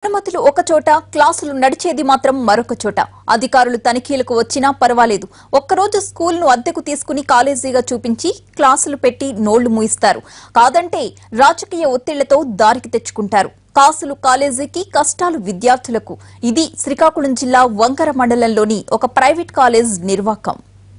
అనుమతులు ఒక చోట క్లాసులు నడిచేది మాత్రం మరొక చోట అధికారులు తనిఖీలకు వచ్చినా పర్వాలేదు ఒక్కరోజు స్కూల్ను అద్దెకు తీసుకుని కాలేజీగా చూపించి క్లాసులు పెట్టి నోళ్లు మూయిస్తారు కాదంటే రాజకీయ ఒత్తిళ్లతో దారికి తెచ్చుకుంటారు కాసులు కాలేజీకి కష్టాలు విద్యార్థులకు ఇది శ్రీకాకుళం జిల్లా వంకర మండలంలోని ఒక ప్రైవేట్ కాలేజ్ నిర్వాకం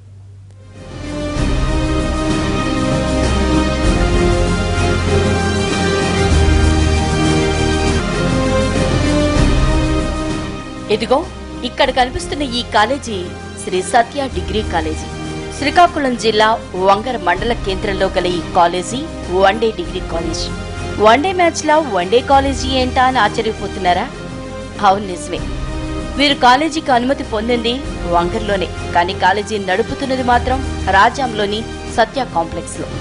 ఇదిగో ఇక్కడ కనిపిస్తున్న ఈ college Shri Satya degree college Srikakulam జిల్లా వంగర మండల కేంద్రంలో గల ఈ college one day degree college one day match లా వన్డే కాలేజీ ఏంటా అని ఆశ్చర్యపోతున్నారా అవును నిజమే వీరు కాలేజీకి అనుమతి పొందింది వంగర్లోనే కానీ కాలేజీ నడుపుతున్నది మాత్రం రాజాంలోని సత్య కాంప్లెక్స్ లో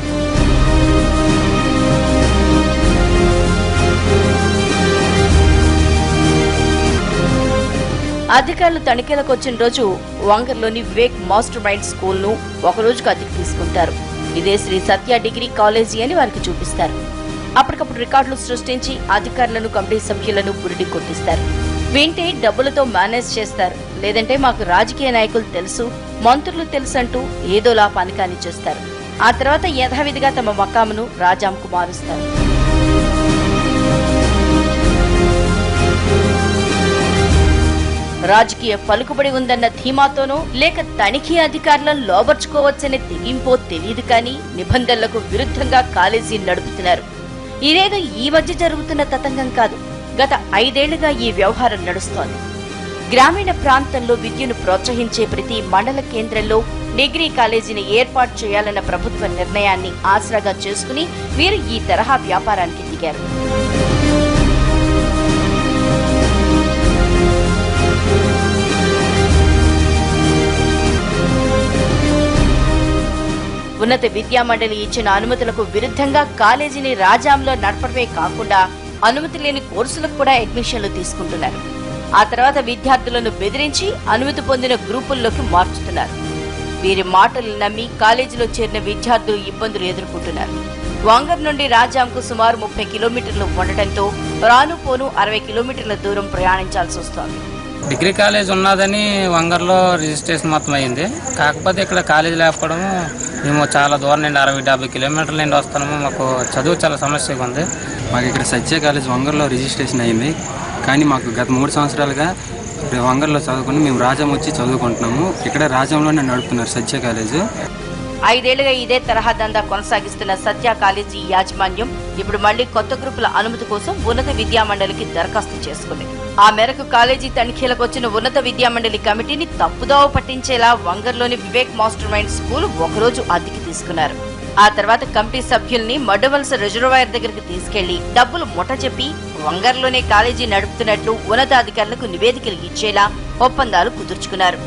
అధికారులు తనిఖీలకు వచ్చిన రోజు వంగర్లోని వివేక్ మాస్టర్ మైండ్ స్కూల్ ను ఒక రోజుకు అద్దెకు తీసుకుంటారు ఇదే శ్రీ సత్య డిగ్రీ కాలేజీ అని వారికి చూపిస్తారు అప్పటికప్పుడు రికార్డులు సృష్టించి అధికారులను కమిటీ సభ్యులను బురిడి కొట్టిస్తారు వింటే డబ్బులతో మేనేజ్ చేస్తారు లేదంటే మాకు రాజకీయ నాయకులు తెలుసు మంత్రులు తెలుసు అంటూ ఏదోలా పనికాని చేస్తారు ఆ తర్వాత యథావిధిగా తమ మకామును రాజాంకు మారుస్తారు రాజకీయ పలుకుబడి ఉందన్న ధీమాతోనో లేక తనిఖీ అధికారులను లోబర్చుకోవచ్చనే తెగింపో తెలియదు కానీ నిబంధనలకు విరుద్ధంగా కాలేజీ నడుపుతున్నారు ఇదేదో ఈ మధ్య జరుగుతున్న తతంగం కాదు గత ఐదేళ్లుగా ఈ వ్యవహారం నడుస్తోంది గ్రామీణ ప్రాంతంలో విద్యను ప్రోత్సహించే ప్రతి మండల కేంద్రంలో డిగ్రీ కాలేజీని ఏర్పాటు చేయాలన్న ప్రభుత్వ నిర్ణయాన్ని ఆసరాగా చేసుకుని వీరు ఈ తరహా వ్యాపారానికి దిగారు ఉన్నత విద్యా మండలి ఇచ్చిన అనుమతులకు విరుద్ధంగా కాలేజీని రాజాంలో నడపడమే కాకుండా అనుమతి లేని కోర్సులకు కూడా అడ్మిషన్లు తీసుకుంటున్నారు ఆ తర్వాత విద్యార్థులను బెదిరించి అనుమతి పొందిన గ్రూపుల్లోకి మార్చుతున్నారు వీరి మాటలు నమ్మి కాలేజీలో చేరిన విద్యార్థులు ఇబ్బందులు ఎదుర్కొంటున్నారు వాంగర్ నుండి రాజాంకు సుమారు ముప్పై కిలోమీటర్లు ఉండటంతో రాను పోను అరవై కిలోమీటర్ల దూరం ప్రయాణించాల్సి వస్తోంది డిగ్రీ కాలేజ్ ఉన్నదని వంగర్లో రిజిస్ట్రేషన్ మొత్తం అయింది కాకపోతే ఇక్కడ కాలేజ్ లేకపోవడం మేము చాలా దూరం నుండి అరవై డెబ్బై కిలోమీటర్ల నుండి వస్తున్నాము మాకు చదువు చాలా సమస్యగా ఉంది మాకు ఇక్కడ సత్య కాలేజ్ వంగర్లో రిజిస్ట్రేషన్ అయింది కానీ మాకు గత మూడు సంవత్సరాలుగా ఇక్కడ వంగర్లో చదువుకుని మేము రాజం వచ్చి చదువుకుంటున్నాము ఇక్కడ రాజంలోనే నడుపుతున్నారు సత్య కాలేజ్ ఐదేళ్లుగా ఇదే తరహా దందా కొనసాగిస్తున్న సత్య కాలేజీ యాజమాన్యం ఇప్పుడు మళ్లీ కొత్త గ్రూపుల అనుమతి కోసం ఉన్నత విద్యా మండలికి దరఖాస్తు చేసుకుంది ఆ మేరకు కాలేజీ తనిఖీలకు వచ్చిన ఉన్నత విద్యా మండలి కమిటీని తప్పుదోవ పట్టించేలా వంగర్లోని వివేక్ మాస్టర్ మైండ్ స్కూల్ ఒకరోజు అద్దెకి తీసుకున్నారు ఆ తర్వాత కమిటీ సభ్యుల్ని మడ్డవలస రిజర్వాయర్ దగ్గరికి తీసుకెళ్లి డబ్బులు ముఠ చెప్పి వంగర్లోనే కాలేజీ నడుపుతున్నట్లు ఉన్నతాధికారులకు నివేదికలు ఇచ్చేలా ఒప్పందాలు కుదుర్చుకున్నారు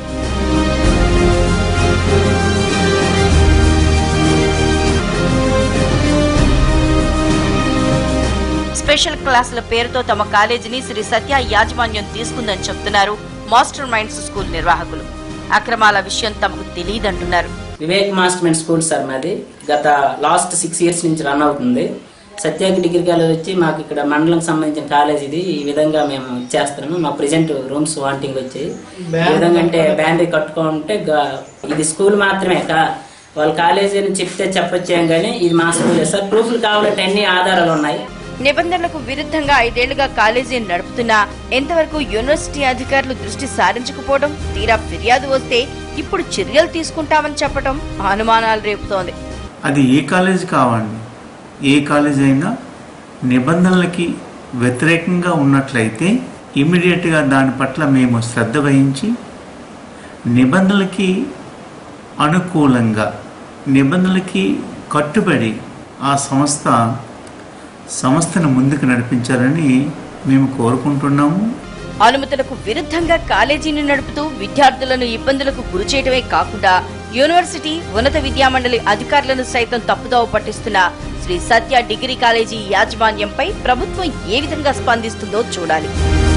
స్పెషల్ క్లాసుల పేరుతో తమ కాలేజీని శ్రీ సత్య యాజమాన్యం తీసుకుందని చెప్తున్నారు మాస్టర్ మైండ్స్ స్కూల్ నిర్వాహకులు అక్రమాల విషయం తమకు తెలియదంటున్నారు వివేక్ మాస్టర్మెంట్ స్కూల్ సార్ మాది గత లాస్ట్ సిక్స్ ఇయర్స్ నుంచి రన్ అవుతుంది సత్యాకి డిగ్రీ కాలేజ్ వచ్చి మాకు ఇక్కడ మండలం సంబంధించిన కాలేజ్ ఇది ఈ విధంగా మేము చేస్తున్నాము మా ప్రెజెంట్ రూమ్స్ వాంటింగ్ వచ్చి ఈ విధంగా అంటే బ్యానరీ కట్టుకుంటే గ- ఇది స్కూల్ మాత్రమే కా వాళ్ళ కాలేజీ అని చెప్తే చెప్పొచ్చాం కానీ ఇది మా స్కూలే సార్ ప్రూఫ్లు కావాలంటే అన్ని ఆధారాలు ఉన్నాయి నిబంధనలకు విరుద్ధంగా ఐదేళ్లుగా కాలేజీని నడుపుతున్నా ఎంతవరకు యూనివర్సిటీ అధికారులు దృష్టి సారించకపోవడం తీరా ఫిర్యాదు వస్తే ఇప్పుడు చర్యలు తీసుకుంటామని చెప్పడం అనుమానాలు రేపుతోంది అది ఏ కాలేజ్ కావండి ఏ కాలేజ్ అయినా నిబంధనలకి వ్యతిరేకంగా ఉన్నట్లయితే ఇమీడియట్గా దాని పట్ల మేము శ్రద్ధ వహించి నిబంధనలకి అనుకూలంగా నిబంధనలకి కట్టుబడి ఆ సంస్థ సంస్థను ముందుకు నడిపించాలని మేము కోరుకుంటున్నాము అనుమతులకు విరుద్ధంగా కాలేజీని నడుపుతూ విద్యార్థులను ఇబ్బందులకు గురి చేయడమే కాకుండా యూనివర్సిటీ ఉన్నత విద్యామండలి అధికారులను సైతం తప్పుదోవ పట్టిస్తున్న శ్రీ సత్య డిగ్రీ కాలేజీ యాజమాన్యంపై ప్రభుత్వం ఏ విధంగా స్పందిస్తుందో చూడాలి